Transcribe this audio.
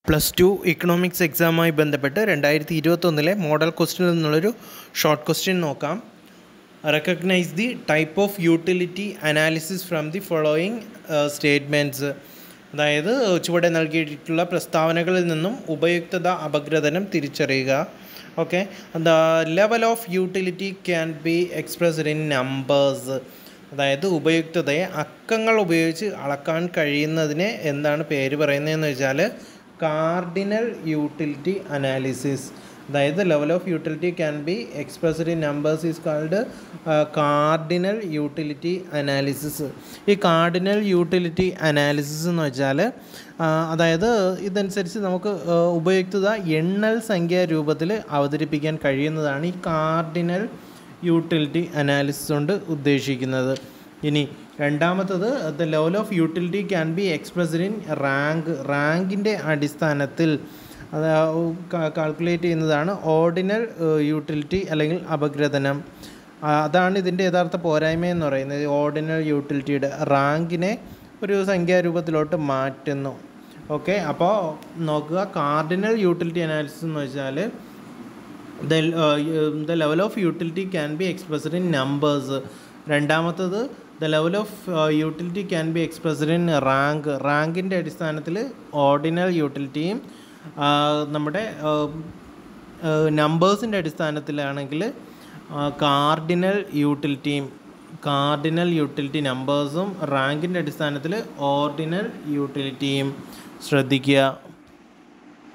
plus two economics എക്സാമുമായി ബന്ധപ്പെട്ട് രണ്ടായിരത്തി ഇരുപത്തൊന്നിലെ മോഡൽ ക്വസ്റ്റ്യനിൽ നിന്നുള്ളൊരു ഷോർട്ട് ക്വസ്റ്റ്യൻ നോക്കാം recognise the type of utility analysis from the following statements അതായത് ചുവടെ നൽകിയിട്ടുള്ള പ്രസ്താവനകളിൽ നിന്നും ഉപയുക്തത അപഗ്രഥനം തിരിച്ചറിയുക okay the level of utility can be expressed in numbers അതായത് ഉപയുക്തതയെ അക്കങ്ങൾ ഉപയോഗിച്ച് അളക്കാൻ കഴിയുന്നതിനെ എന്താണ് പേര് പറയുന്നതെന്ന് വെച്ചാൽ കാർഡിനൽ യൂട്ടിലിറ്റി അനാലിസിസ് അതായത് level of utility can be expressed in numbers is called cardinal utility analysis ഈ കാർഡിനൽ യൂട്ടിലിറ്റി അനാലിസിസ് എന്ന് വെച്ചാൽ അതായത് ഇതനുസരിച്ച് നമുക്ക് ഉപയുക്തത എണ്ണൽ സംഖ്യാ രൂപത്തിൽ അവതരിപ്പിക്കാൻ കഴിയുന്നതാണ് ഈ കാർഡിനൽ യൂട്ടിലിറ്റി അനാലിസിസ് കൊണ്ട് ഉദ്ദേശിക്കുന്നത് ഇനി രണ്ടാമത്തത് the level of utility can be expressed in rank റാങ്കിൻ്റെ അടിസ്ഥാനത്തിൽ അത് കാൽക്കുലേറ്റ് ചെയ്യുന്നതാണ് ഓർഡിനൽ യൂട്ടിലിറ്റി അല്ലെങ്കിൽ അപഗ്രഥനം അതാണ് ഇതിൻ്റെ യഥാർത്ഥ പോരായ്മ എന്ന് പറയുന്നത് ഓർഡിനൽ യൂട്ടിലിറ്റിയുടെ റാങ്കിനെ ഒരു സംഖ്യാരൂപത്തിലോട്ട് മാറ്റുന്നു ഓക്കെ അപ്പോൾ നോക്കുക കാർഡിനൽ യൂട്ടിലിറ്റി അനാലിസിസ് എന്ന് വെച്ചാൽ the the level of utility can be expressed in numbers രണ്ടാമത്തത് the level of utility can be expressed in rank റാങ്കിൻ്റെ അടിസ്ഥാനത്തിൽ ഓർഡിനൽ യൂട്ടിലിറ്റിയും നമ്മുടെ നമ്പേഴ്സിൻ്റെ അടിസ്ഥാനത്തിലാണെങ്കിൽ കാർഡിനൽ യൂട്ടിലിറ്റിയും കാർഡിനൽ യൂട്ടിലിറ്റി നമ്പേഴ്സും റാങ്കിൻ്റെ അടിസ്ഥാനത്തിൽ ഓർഡിനൽ യൂട്ടിലിറ്റിയും ശ്രദ്ധിക്കുക